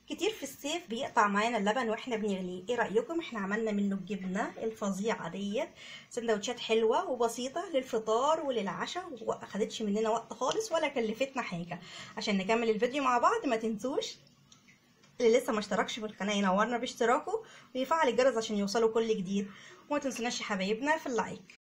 كتير في الصيف بيقطع معانا اللبن واحنا بنغليه ايه رايكم احنا عملنا منه الجبنه الفظيعه ديت سندوتشات حلوه وبسيطه للفطار وللعشاء وما اخدتش مننا وقت خالص ولا كلفتنا حاجه عشان نكمل الفيديو مع بعض ما تنسوش اللي لسه ما اشتركش في القناه ينورنا باشتراكه ويفعل الجرس عشان يوصلوا كل جديد وما تنسوناش يا حبايبنا في اللايك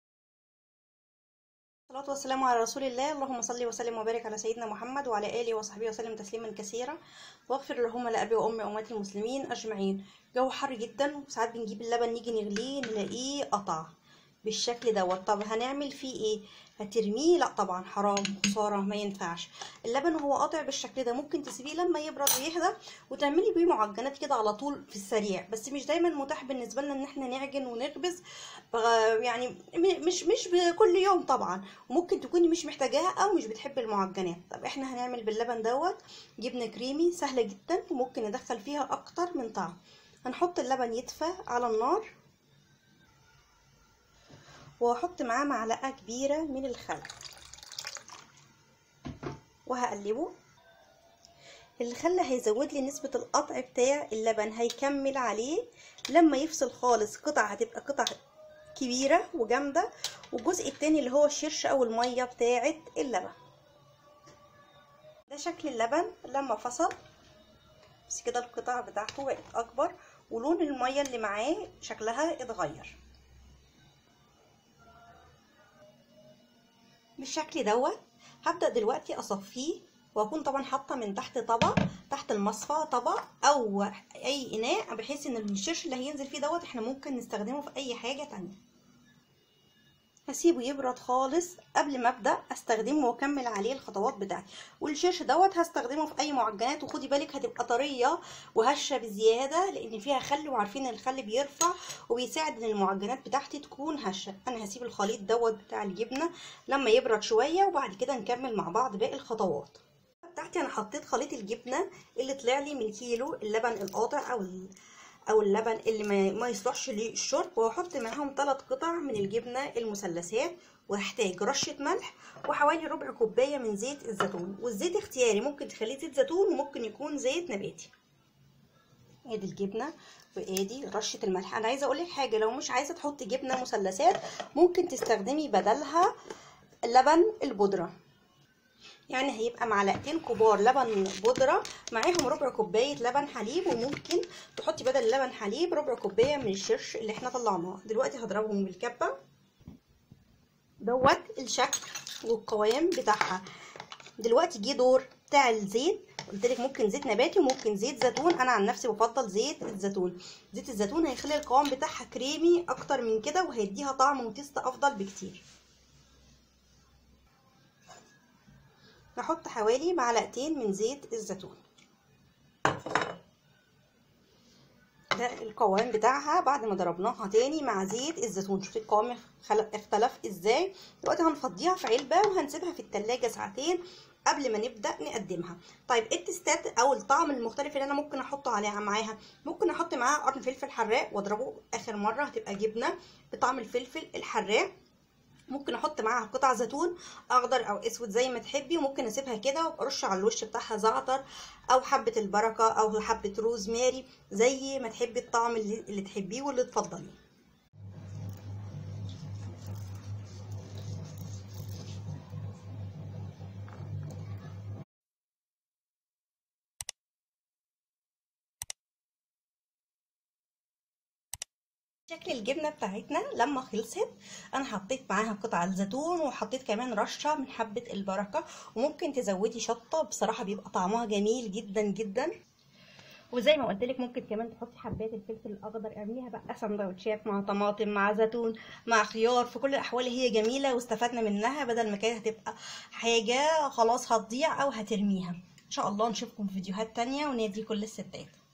الصلاة والسلام على رسول الله اللهم صل وسلم وبارك على سيدنا محمد وعلى آله وصحبه وسلم تسليما كثيرا واغفر اللهم لأبي وأمي وأمهات المسلمين أجمعين جو حر جدا وساعات بنجيب اللبن نيجي نغليه نلاقيه قطع بالشكل دوت طب هنعمل فيه ايه هترميه لا طبعا حرام خساره ما ينفعش اللبن وهو قاطع بالشكل ده ممكن تسيبيه لما يبرد ويهدى وتعملي بيه معجنات كده على طول في السريع بس مش دايما متاح بالنسبه لنا ان احنا نعجن ونخبز يعني مش مش كل يوم طبعا وممكن تكوني مش محتاجاها او مش بتحبي المعجنات طب احنا هنعمل باللبن دوت جبنه كريمي سهله جدا وممكن ندخل فيها اكتر من طعم هنحط اللبن يدفى على النار وهحط معاه معلقه كبيره من الخل وهقلبه الخل هيزود لي نسبه القطع بتاع اللبن هيكمل عليه لما يفصل خالص قطع هتبقى قطع كبيره وجامده والجزء التاني اللي هو الشرش او الميه بتاعه اللبن ده شكل اللبن لما فصل بس كده القطع بتاعته بقت اكبر ولون الميه اللي معاه شكلها اتغير بالشكل دوت هبدا دلوقتي اصفيه واكون طبعا حاطه من تحت طبق تحت المصفى طبق او اي اناء بحيث ان الشرش اللي هينزل فيه دوت احنا ممكن نستخدمه في اي حاجه تانية هسيبه يبرد خالص قبل ما ابدا استخدمه واكمل عليه الخطوات بتاعتي والشرش دوت هستخدمه في اي معجنات وخدي بالك هتبقى طريه وهشه بزياده لان فيها خل وعارفين ان الخل بيرفع وبيساعد ان المعجنات بتاعتي تكون هشه انا هسيب الخليط دوت بتاع الجبنه لما يبرد شويه وبعد كده نكمل مع بعض باقي الخطوات بتاعتي انا حطيت خليط الجبنه اللي طلع لي من كيلو اللبن القاطع او او اللبن اللي ما يصلحش للشرب وهحط معاهم 3 قطع من الجبنه المثلثات وهحتاج رشه ملح وحوالي ربع كوبايه من زيت الزيتون والزيت اختياري ممكن تخليه زيت زيتون وممكن يكون زيت نباتي ادي الجبنه وادي رشه الملح انا عايزه اقول لك حاجه لو مش عايزه تحطي جبنه مثلثات ممكن تستخدمي بدلها لبن البودره يعني هيبقى معلقتين كبار لبن بودره معاهم ربع كوبايه لبن حليب وممكن تحطي بدل لبن حليب ربع كوبايه من الشرش اللي احنا طلعناه دلوقتي هضربهم بالكبه دوت الشكل والقوام بتاعها دلوقتي جه دور بتاع الزيت قلت لك ممكن زيت نباتي وممكن زيت زيتون انا عن نفسي بفضل زيت الزيتون زيت الزيتون هيخلي القوام بتاعها كريمي اكتر من كده وهيديها طعم وتست افضل بكتير نحط حوالي معلقتين من زيت الزيتون ده القوام بتاعها بعد ما ضربناها تاني مع زيت الزيتون شوفي القوام اختلف ازاي دلوقتي هنفضيها في علبه وهنسيبها في التلاجة ساعتين قبل ما نبدا نقدمها طيب ايه التستات او الطعم المختلف اللي انا ممكن احطه عليها معاها ممكن احط معاها قرن فلفل حراق واضربه اخر مره هتبقى جبنه بطعم الفلفل الحراق ممكن احط معاها قطع زيتون اخضر او اسود زي ما تحبي وممكن اسيبها كده وارش على الوش بتاعها زعتر او حبه البركه او حبه روزماري زي ما تحبي الطعم اللي, اللي تحبيه واللي تفضليه شكل الجبنه بتاعتنا لما خلصت انا حطيت معاها قطع الزيتون وحطيت كمان رشه من حبه البركه وممكن تزودي شطه بصراحه بيبقى طعمها جميل جدا جدا وزي ما قلت لك ممكن كمان تحطي حبات الفلفل الاخضر اعمليها بقى سندوتشات مع طماطم مع زيتون مع خيار في كل الاحوال هي جميله واستفدنا منها بدل ما كانت هتبقى حاجه خلاص هتضيع او هترميها ان شاء الله نشوفكم في فيديوهات تانية ونادي كل الستات